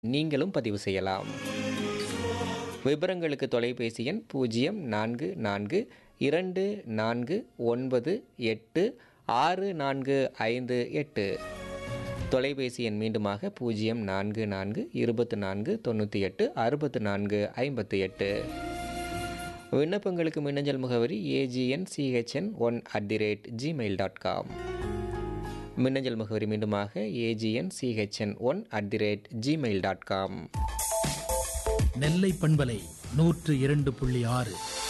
நீங்களும் பதிவு செய்யலாம் விவரங்களுக்கு தொலைபேசி எண் பூஜ்ஜியம் நான்கு நான்கு இரண்டு நான்கு ஒன்பது எட்டு ஆறு நான்கு ஐந்து எட்டு தொலைபேசி எண் மீண்டுமாக பூஜ்ஜியம் நான்கு நான்கு இருபத்து நான்கு தொண்ணூற்றி எட்டு அறுபத்து நான்கு ஐம்பத்து எட்டு விண்ணப்பங்களுக்கு மின்னஞ்சல் முகவரி AGN CHN one at the rate Gmail dot com மின்னஞ்சல் முகவரி மீண்டுமாக AGN CHN one at the rate Gmail dot com நெல்லை பண்பலை நூற்று இரண்டு புள்ளி ஆறு